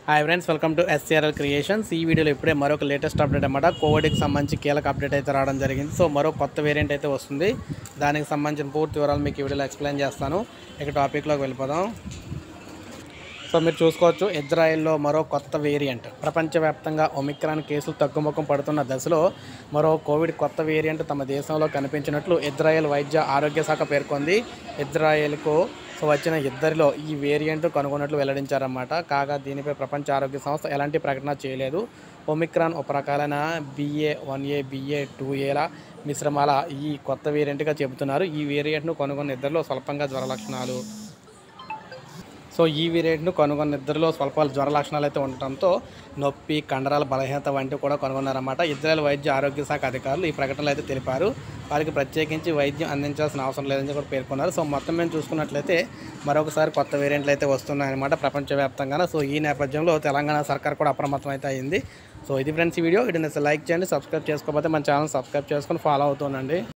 hi friends welcome to SCRL creations ఈ వీడియోలో ఇప్పుడే మరొక లేటెస్ట్ అప్డేట్ అన్నమాట కోవిడ్కి సంబంధించి కీలక అప్డేట్ అయితే రావడం జరిగింది సో మరో కొత్త వేరియంట్ అయితే వస్తుంది దానికి సంబంధించిన పూర్తి వివరాలు మీకు ఈ వీడియోలో ఎక్స్ప్లెయిన్ చేస్తాను ఇక టాపిక్లోకి వెళ్ళిపోదాం సో మీరు చూసుకోవచ్చు ఇజ్రాయెల్లో మరో కొత్త వేరియంట్ ప్రపంచవ్యాప్తంగా ఒమిక్రాన్ కేసులు తగ్గుముఖం పడుతున్న దశలో మరో కోవిడ్ కొత్త వేరియంట్ తమ దేశంలో కనిపించినట్లు ఇజ్రాయెల్ వైద్య ఆరోగ్య శాఖ పేర్కొంది ఇజ్రాయెల్కు సో వచ్చిన ఇద్దరిలో ఈ వేరియంట్ కనుగొన్నట్లు వెల్లడించారన్నమాట కాగా దీనిపై ప్రపంచ ఆరోగ్య సంస్థ ఎలాంటి ప్రకటన చేయలేదు ఒమిక్రాన్ ఒక రకాలైన బిఏ వన్ ఏ బిఏ టూ ఏల మిశ్రమాల ఈ కొత్త వేరియంట్గా చెబుతున్నారు ఈ వేరియంట్ను కనుగొన్న ఇద్దరిలో స్వల్పంగా జ్వర లక్షణాలు సో ఈ వేరియంట్ను కనుగొన్న ఇద్దరిలో స్వల్ప జ్వర లక్షణాలు అయితే ఉండటంతో నొప్పి కండరాల బలహీనత వంటివి కూడా కనుగొన్నారన్నమాట ఇజ్రాయెల్ వైద్య ఆరోగ్య శాఖ అధికారులు ఈ ప్రకటనలు అయితే తెలిపారు వారికి ప్రత్యేకించి వైద్యం అందించాల్సిన అవసరం లేదని కూడా పేర్కొన్నారు సో మొత్తం మేము చూసుకున్నట్లయితే మరొకసారి కొత్త వేరియంట్లు అయితే వస్తున్నాయన్నమాట ప్రపంచవ్యాప్తంగా సో ఈ నేపథ్యంలో తెలంగాణ సర్కార్ కూడా అప్రమత్తం అయితే అయింది సో ఇది ఫ్రెండ్స్ ఈ వీడియో ఇది లైక్ చేయండి సబ్స్క్రైబ్ చేసుకోకపోతే మన ఛానల్ సబ్స్క్రైబ్ చేసుకొని ఫాలో అవుతుండండి